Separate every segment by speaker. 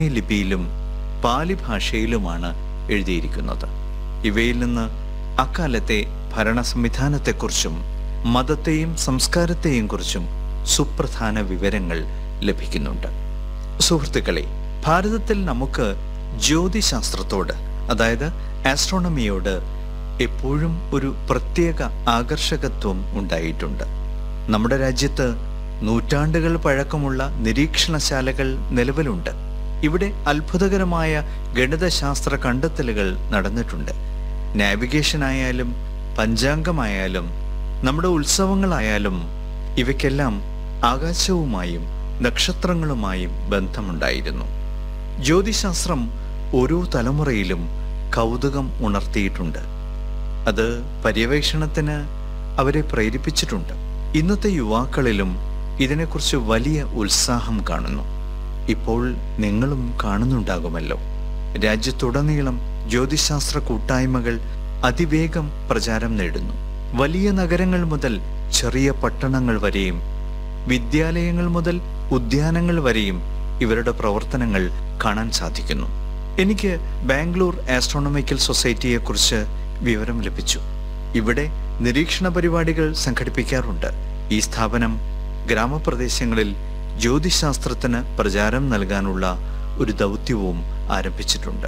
Speaker 1: ലിപിയിലും പാലി ഭാഷയിലുമാണ് എഴുതിയിരിക്കുന്നത് ഇവയിൽ നിന്ന് അക്കാലത്തെ ഭരണ സംവിധാനത്തെക്കുറിച്ചും മതത്തെയും സംസ്കാരത്തെയും കുറിച്ചും സുപ്രധാന വിവരങ്ങൾ ലഭിക്കുന്നുണ്ട് സുഹൃത്തുക്കളെ ഭാരതത്തിൽ നമുക്ക് ജ്യോതിശാസ്ത്രത്തോട് അതായത് ആസ്ട്രോണമിയോട് എപ്പോഴും ഒരു പ്രത്യേക ആകർഷകത്വം ഉണ്ടായിട്ടുണ്ട് നമ്മുടെ രാജ്യത്ത് നൂറ്റാണ്ടുകൾ പഴക്കമുള്ള നിരീക്ഷണശാലകൾ നിലവിലുണ്ട് ഇവിടെ അത്ഭുതകരമായ ഗണിതശാസ്ത്ര കണ്ടെത്തലുകൾ നടന്നിട്ടുണ്ട് നാവിഗേഷൻ ആയാലും പഞ്ചാംഗമായാലും നമ്മുടെ ഉത്സവങ്ങളായാലും ഇവയ്ക്കെല്ലാം ആകാശവുമായും നക്ഷത്രങ്ങളുമായും ബന്ധമുണ്ടായിരുന്നു ജ്യോതിശാസ്ത്രം ഓരോ തലമുറയിലും കൗതുകം ഉണർത്തിയിട്ടുണ്ട് അത് പര്യവേക്ഷണത്തിന് അവരെ പ്രേരിപ്പിച്ചിട്ടുണ്ട് ഇന്നത്തെ യുവാക്കളിലും ഇതിനെക്കുറിച്ച് വലിയ ഉത്സാഹം കാണുന്നു ഇപ്പോൾ നിങ്ങളും കാണുന്നുണ്ടാകുമല്ലോ രാജ്യത്തുടനീളം ജ്യോതിശാസ്ത്ര കൂട്ടായ്മകൾ അതിവേഗം പ്രചാരം നേടുന്നു വലിയ നഗരങ്ങൾ മുതൽ ചെറിയ പട്ടണങ്ങൾ വരെയും വിദ്യാലയങ്ങൾ മുതൽ ഉദ്യാനങ്ങൾ വരെയും ഇവരുടെ പ്രവർത്തനങ്ങൾ കാണാൻ സാധിക്കുന്നു എനിക്ക് ബാംഗ്ലൂർ ആസ്ട്രോണമിക്കൽ സൊസൈറ്റിയെക്കുറിച്ച് വിവരം ലഭിച്ചു ഇവിടെ നിരീക്ഷണ പരിപാടികൾ സംഘടിപ്പിക്കാറുണ്ട് ഈ സ്ഥാപനം ഗ്രാമപ്രദേശങ്ങളിൽ ജ്യോതിശാസ്ത്രത്തിന് പ്രചാരം നൽകാനുള്ള ഒരു ദൗത്യവും ആരംഭിച്ചിട്ടുണ്ട്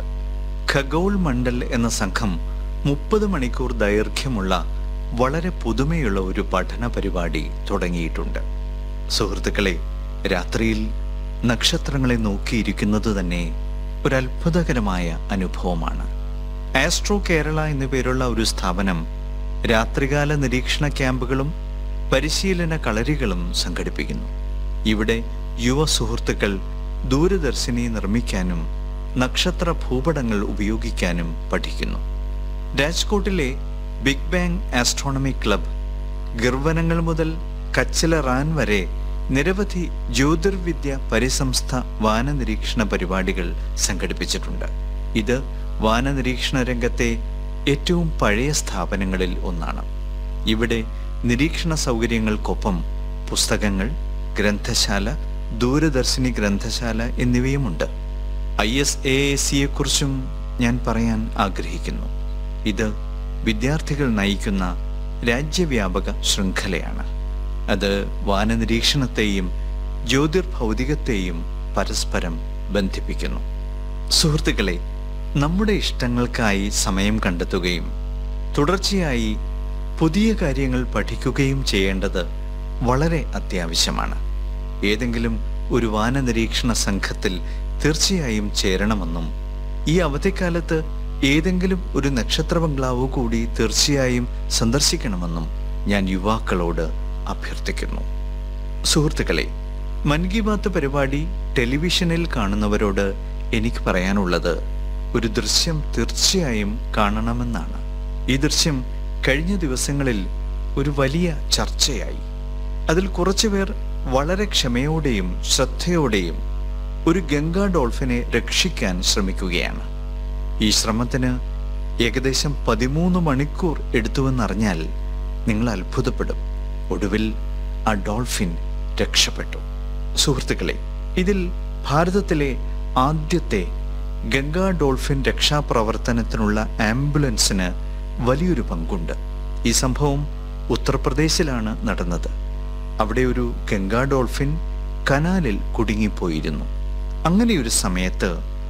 Speaker 1: ഖഗോൾ മണ്ഡൽ എന്ന സംഘം മുപ്പത് മണിക്കൂർ ദൈർഘ്യമുള്ള വളരെ പുതുമയുള്ള ഒരു പഠന പരിപാടി തുടങ്ങിയിട്ടുണ്ട് സുഹൃത്തുക്കളെ രാത്രിയിൽ നക്ഷത്രങ്ങളെ നോക്കിയിരിക്കുന്നത് തന്നെ ഒരു അത്ഭുതകരമായ അനുഭവമാണ് ആസ്ട്രോ കേരള എന്നു പേരുള്ള ഒരു സ്ഥാപനം രാത്രികാല നിരീക്ഷണ ക്യാമ്പുകളും പരിശീലന കളരികളും സംഘടിപ്പിക്കുന്നു ഇവിടെ യുവ സുഹൃത്തുക്കൾ ദൂരദർശിനി നിർമ്മിക്കാനും നക്ഷത്ര ഭൂപടങ്ങൾ ഉപയോഗിക്കാനും പഠിക്കുന്നു രാജ്കോട്ടിലെ ബിഗ് ബാങ് ആസ്ട്രോണമി ക്ലബ് ഗർവനങ്ങൾ മുതൽ കച്ചില റാൻ വരെ നിരവധി ജ്യോതിർവിദ്യ പരിസംസ്ഥ വാനനിരീക്ഷണ പരിപാടികൾ സംഘടിപ്പിച്ചിട്ടുണ്ട് ഇത് വാനനിരീക്ഷണ രംഗത്തെ ഏറ്റവും പഴയ സ്ഥാപനങ്ങളിൽ ഒന്നാണ് ഇവിടെ നിരീക്ഷണ സൗകര്യങ്ങൾക്കൊപ്പം പുസ്തകങ്ങൾ ഗ്രന്ഥശാല ദൂരദർശിനി ഗ്രന്ഥശാല എന്നിവയുമുണ്ട് ഐ എസ് എ സിയെക്കുറിച്ചും ഞാൻ പറയാൻ ആഗ്രഹിക്കുന്നു ഇത് വിദ്യാർത്ഥികൾ നയിക്കുന്ന രാജ്യവ്യാപക ശൃംഖലയാണ് അത് വാനനിരീക്ഷണത്തെയും ജ്യോതിർഭൗതികത്തെയും പരസ്പരം ബന്ധിപ്പിക്കുന്നു സുഹൃത്തുക്കളെ നമ്മുടെ ഇഷ്ടങ്ങൾക്കായി സമയം കണ്ടെത്തുകയും തുടർച്ചയായി പുതിയ കാര്യങ്ങൾ പഠിക്കുകയും ചെയ്യേണ്ടത് വളരെ അത്യാവശ്യമാണ് ഏതെങ്കിലും ഒരു വാനനിരീക്ഷണ സംഘത്തിൽ തീർച്ചയായും ചേരണമെന്നും ഈ അവധിക്കാലത്ത് ഏതെങ്കിലും ഒരു നക്ഷത്ര ബംഗ്ലാവ് കൂടി തീർച്ചയായും സന്ദർശിക്കണമെന്നും ഞാൻ യുവാക്കളോട് അഭ്യർത്ഥിക്കുന്നു സുഹൃത്തുക്കളെ മൻ കി ബാത്ത് പരിപാടി ടെലിവിഷനിൽ കാണുന്നവരോട് എനിക്ക് പറയാനുള്ളത് ഒരു ദൃശ്യം തീർച്ചയായും കാണണമെന്നാണ് ഈ ദൃശ്യം കഴിഞ്ഞ ദിവസങ്ങളിൽ ഒരു വലിയ ചർച്ചയായി അതിൽ കുറച്ചുപേർ വളരെ ക്ഷമയോടെയും ശ്രദ്ധയോടെയും ഒരു ഗംഗാ ഡോൾഫിനെ രക്ഷിക്കാൻ ശ്രമിക്കുകയാണ് ഈ ശ്രമത്തിന് ഏകദേശം പതിമൂന്ന് മണിക്കൂർ എടുത്തുവെന്നറിഞ്ഞാൽ നിങ്ങൾ അത്ഭുതപ്പെടും ഒടുവിൽ ആ ഡോൾഫിൻ രക്ഷപ്പെട്ടു സുഹൃത്തുക്കളെ ഇതിൽ ഭാരതത്തിലെ ആദ്യത്തെ ഗംഗാ ഡോൾഫിൻ രക്ഷാപ്രവർത്തനത്തിനുള്ള ആംബുലൻസിന് വലിയൊരു പങ്കുണ്ട് ഈ സംഭവം ഉത്തർപ്രദേശിലാണ് നടന്നത് അവിടെ ഒരു ഗംഗാ ഡോൾഫിൻ കനാലിൽ കുടുങ്ങിപ്പോയിരുന്നു അങ്ങനെയൊരു സമയത്ത്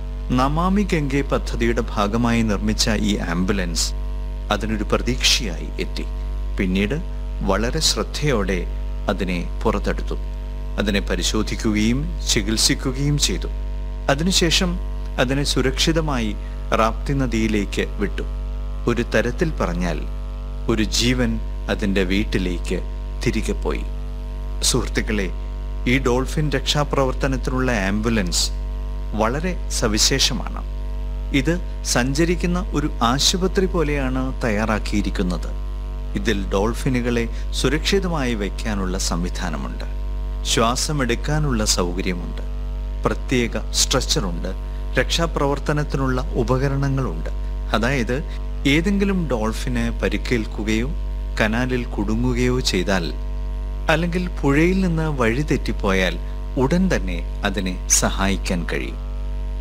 Speaker 1: നമാമി ഗംഗെ പദ്ധതിയുടെ ഭാഗമായി നിർമ്മിച്ച ഈ ആംബുലൻസ് അതിനൊരു പ്രതീക്ഷയായി എത്തി പിന്നീട് വളരെ ശ്രദ്ധയോടെ അതിനെ പുറത്തെടുത്തു അതിനെ പരിശോധിക്കുകയും ചികിത്സിക്കുകയും ചെയ്തു അതിനുശേഷം അതിനെ സുരക്ഷിതമായി റാപ്തി നദിയിലേക്ക് വിട്ടു ഒരു തരത്തിൽ പറഞ്ഞാൽ ഒരു ജീവൻ അതിൻ്റെ വീട്ടിലേക്ക് തിരികെ പോയി സുഹൃത്തുക്കളെ ഈ ഡോൾഫിൻ രക്ഷാപ്രവർത്തനത്തിനുള്ള ആംബുലൻസ് വളരെ സവിശേഷമാണ് ഇത് സഞ്ചരിക്കുന്ന ഒരു ആശുപത്രി പോലെയാണ് തയ്യാറാക്കിയിരിക്കുന്നത് ഇതിൽ ഡോൾഫിനുകളെ സുരക്ഷിതമായി വയ്ക്കാനുള്ള സംവിധാനമുണ്ട് ശ്വാസമെടുക്കാനുള്ള സൗകര്യമുണ്ട് പ്രത്യേക സ്ട്രെച്ചറുണ്ട് രക്ഷാപ്രവർത്തനത്തിനുള്ള ഉപകരണങ്ങളുണ്ട് അതായത് ഏതെങ്കിലും ഡോൾഫിന് പരിക്കേൽക്കുകയോ കനാലിൽ കുടുങ്ങുകയോ ചെയ്താൽ അല്ലെങ്കിൽ പുഴയിൽ നിന്ന് വഴി തെറ്റിപ്പോയാൽ ഉടൻ തന്നെ അതിനെ സഹായിക്കാൻ കഴിയും